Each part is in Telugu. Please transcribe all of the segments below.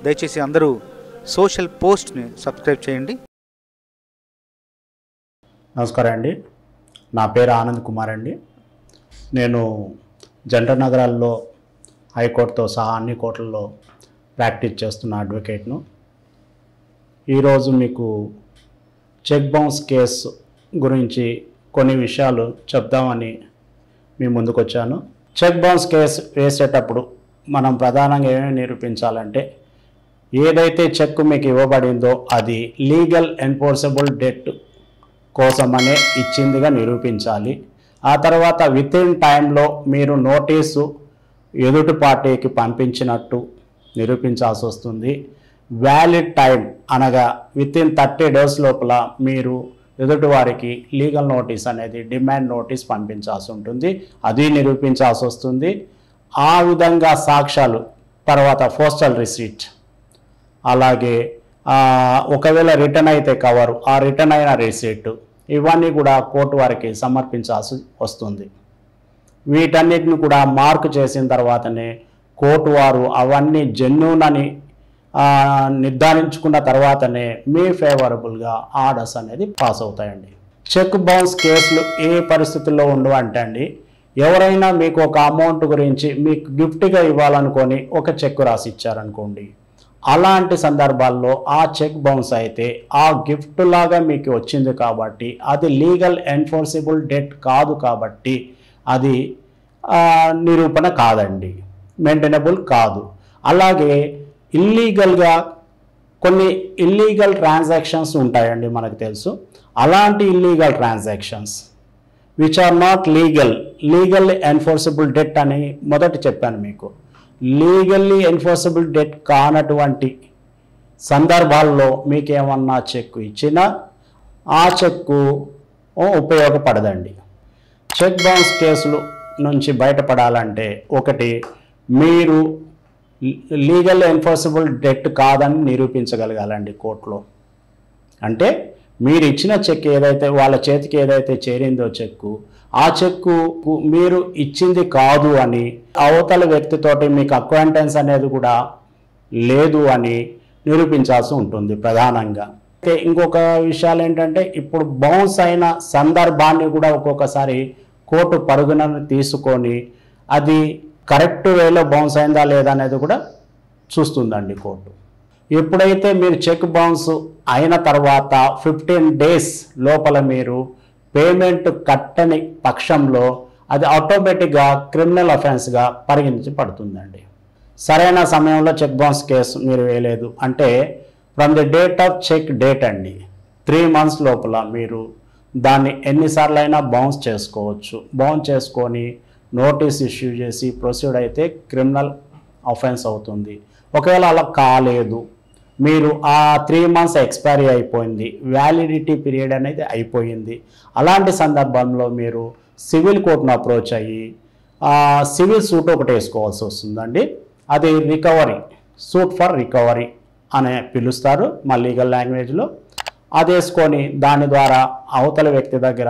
దయచేసి అందరూ సోషల్ పోస్ట్ని సబ్స్క్రైబ్ చేయండి నమస్కారం అండి నా పేరు ఆనంద్ కుమార్ అండి నేను జంట నగరాల్లో హైకోర్టుతో సహా అన్ని కోర్టుల్లో ప్రాక్టీస్ చేస్తున్న అడ్వకేట్ను ఈరోజు మీకు చెక్ బౌన్స్ కేసు గురించి కొన్ని విషయాలు చెప్దామని మీ ముందుకు వచ్చాను చెక్ బౌన్స్ కేసు వేసేటప్పుడు మనం ప్రధానంగా ఏమేమి నిరూపించాలంటే ఏదైతే చెక్ మీకు ఇవ్వబడిందో అది లీగల్ ఎన్ఫోర్సబుల్ డెట్ కోసమనే ఇచ్చిందిగా నిరూపించాలి ఆ తర్వాత విత్ ఇన్ టైంలో మీరు నోటీసు ఎదుటి పార్టీకి పంపించినట్టు నిరూపించాల్సి వస్తుంది వ్యాలిడ్ టైం అనగా విత్ ఇన్ థర్టీ డేస్ లోపల మీరు ఎదుటి వారికి లీగల్ నోటీస్ అనేది డిమాండ్ నోటీస్ పంపించాల్సి ఉంటుంది అది నిరూపించాల్సి వస్తుంది ఆ విధంగా సాక్ష్యాలు తర్వాత పోస్టల్ రిసీట్ అలాగే ఆ, ఒకవేళ రిటర్న్ అయితే కవరు ఆ రిటర్న్ అయిన రిసీట్ ఇవన్నీ కూడా కోర్టు వారికి సమర్పించాల్సి వస్తుంది వీటన్నిటిని కూడా మార్క్ చేసిన తర్వాతనే కోర్టు వారు అవన్నీ జెన్యూన్ అని ఆ, నిర్ధారించుకున్న తర్వాతనే మీ ఫేవరబుల్గా ఆర్డర్స్ అనేది పాస్ అవుతాయండి చెక్ బౌన్స్ కేసులు ఏ పరిస్థితుల్లో ఉండవు అంటే అండి ఎవరైనా మీకు ఒక అమౌంట్ గురించి మీకు గిఫ్ట్గా ఇవ్వాలనుకొని ఒక చెక్ రాసి ఇచ్చారనుకోండి అలాంటి సందర్భాల్లో ఆ చెక్ బౌన్స్ అయితే ఆ గిఫ్ట్ లాగా మీకు వచ్చింది కాబట్టి అది లీగల్ ఎన్ఫోర్సిబుల్ డెట్ కాదు కాబట్టి అది ఆ, నిరూపణ కాదండి మెయింటైనబుల్ కాదు అలాగే ఇల్లీగల్గా కొన్ని ఇల్లీగల్ ట్రాన్సాక్షన్స్ ఉంటాయండి మనకు తెలుసు అలాంటి illegal transactions which are not legal legal enforceable debt అని మొదట చెప్పాను మీకు లీగల్లీ ఎన్ఫోర్సబుల్ డెట్ కానటువంటి సందర్భాల్లో మీకేమన్నా చెక్కు ఇచ్చినా ఆ చెక్కు ఉపయోగపడదండి చెక్ బౌన్స్ కేసులు నుంచి బయటపడాలంటే ఒకటి మీరు లీగల్ ఎన్ఫోర్సబుల్ డెట్ కాదని నిరూపించగలగాలండి కోర్టులో అంటే మీరు ఇచ్చిన చెక్ ఏదైతే వాళ్ళ చేతికి ఏదైతే చేరిందో చెక్కు ఆ చెక్కు మీరు ఇచ్చింది కాదు అని అవతల వ్యక్తితోటి మీకు అక్వైంటెన్స్ అనేది కూడా లేదు అని నిరూపించాల్సి ఉంటుంది ప్రధానంగా అయితే ఇంకొక విషయాలు ఏంటంటే ఇప్పుడు బౌన్స్ అయిన సందర్భాన్ని కూడా ఒక్కొక్కసారి కోర్టు పరుగునను తీసుకొని అది కరెక్ట్ వేలో బౌన్స్ అయిందా లేదా అనేది కూడా చూస్తుందండి కోర్టు ఎప్పుడైతే మీరు చెక్ బౌన్స్ అయిన తర్వాత ఫిఫ్టీన్ డేస్ లోపల మీరు పేమెంట్ కట్టని పక్షంలో అది ఆటోమేటిక్గా క్రిమినల్ అఫెన్స్గా పరిగణించబడుతుందండి సరైన సమయంలో చెక్ బౌన్స్ కేసు మీరు వేయలేదు అంటే from the date of check date అండి త్రీ మంత్స్ లోపల మీరు దాన్ని ఎన్నిసార్లు అయినా బౌన్స్ చేసుకోవచ్చు బౌన్స్ చేసుకొని నోటీస్ ఇష్యూ చేసి ప్రొసీడ్ అయితే క్రిమినల్ అఫెన్స్ అవుతుంది ఒకవేళ అలా కాలేదు మీరు ఆ త్రీ మంత్స్ ఎక్స్పైరీ అయిపోయింది వ్యాలిడిటీ పీరియడ్ అనేది అయిపోయింది అలాంటి సందర్భంలో మీరు సివిల్ కోర్టును అప్రోచ్ అయ్యి ఆ, సివిల్ సూట్ ఒకటి వేసుకోవాల్సి వస్తుందండి అది రికవరీ సూట్ ఫర్ రికవరీ అనే పిలుస్తారు మా లీగల్ లాంగ్వేజ్లో అది వేసుకొని దాని ద్వారా అవతల వ్యక్తి దగ్గర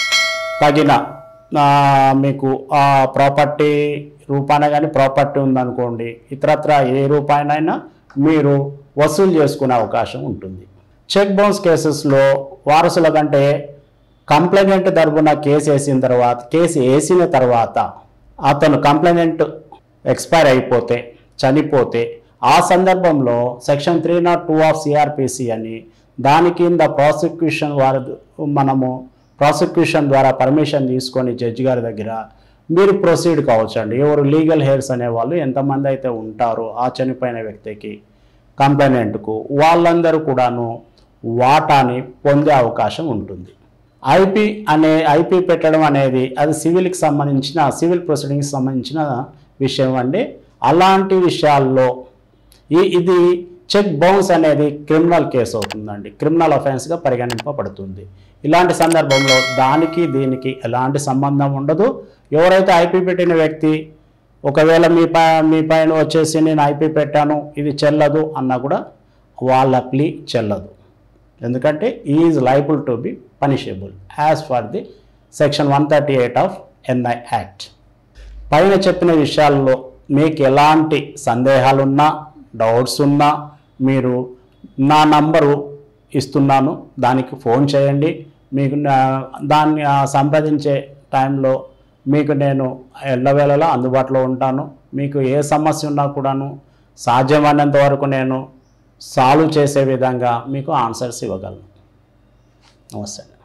తగిన ఆ, మీకు ఆ ప్రాపర్టీ రూపాన కానీ ప్రాపర్టీ ఉందనుకోండి ఇతరత్ర ఏ రూపాయనైనా మీరు వసూలు చేసుకునే అవకాశం ఉంటుంది చెక్ బౌన్స్ కేసెస్లో వారసుల కంటే కంప్లైనెంట్ తరపున కేసు వేసిన తర్వాత కేసు వేసిన తర్వాత అతను కంప్లైనెంట్ ఎక్స్పైర్ అయిపోతే చనిపోతే ఆ సందర్భంలో section three not two of CrPC అని దాని కింద ప్రాసిక్యూషన్ వారి మనము ప్రాసిక్యూషన్ ద్వారా పర్మిషన్ తీసుకొని జడ్జి గారి దగ్గర మీరు ప్రొసీడ్ కావచ్చు అండి ఎవరు లీగల్ హెయిర్స్ అనేవాళ్ళు ఎంతమంది అయితే ఉంటారో ఆ చనిపోయిన వ్యక్తికి కంప్లైనెంట్కు వాళ్ళందరూ కూడాను వాటాని పొందే అవకాశం ఉంటుంది ఐపీ అనే ఐపీ పెట్టడం అనేది అది సివిల్కి సంబంధించిన సివిల్ ప్రొసీడింగ్కి సంబంధించిన విషయం అండి అలాంటి విషయాల్లో ఈ ఇది చెక్ బౌన్స్ అనేది క్రిమినల్ కేసు అవుతుందండి క్రిమినల్ అఫెన్స్గా పరిగణింపబడుతుంది ఇలాంటి సందర్భంలో దానికి దీనికి ఎలాంటి సంబంధం ఉండదు ఎవరైతే ఐపీ పెట్టిన వ్యక్తి ఒకవేళ మీ పై మీ పైన వచ్చేసి నేను ఐపీ పెట్టాను ఇది చెల్లదు అన్నా కూడా వాళ్ళ ప్లీ చెల్లదు ఎందుకంటే is liable to be punishable as for the section one thirty eight of NI act పైన చెప్పిన విషయాల్లో మీకు ఎలాంటి సందేహాలున్నా డౌట్స్ ఉన్నా మీరు నా నంబరు ఇస్తున్నాను దానికి ఫోన్ చేయండి మీకు నా- దాన్ని ఆ, సంప్రదించే టైంలో మీకు నేను ఎల్లవేళలా అందుబాటులో ఉంటాను మీకు ఏ సమస్య ఉన్నా కూడాను సాధ్యమైనంత వరకు నేను సాల్వ్ చేసే విధంగా మీకు ఆన్సర్స్ ఇవ్వగలను నమస్తే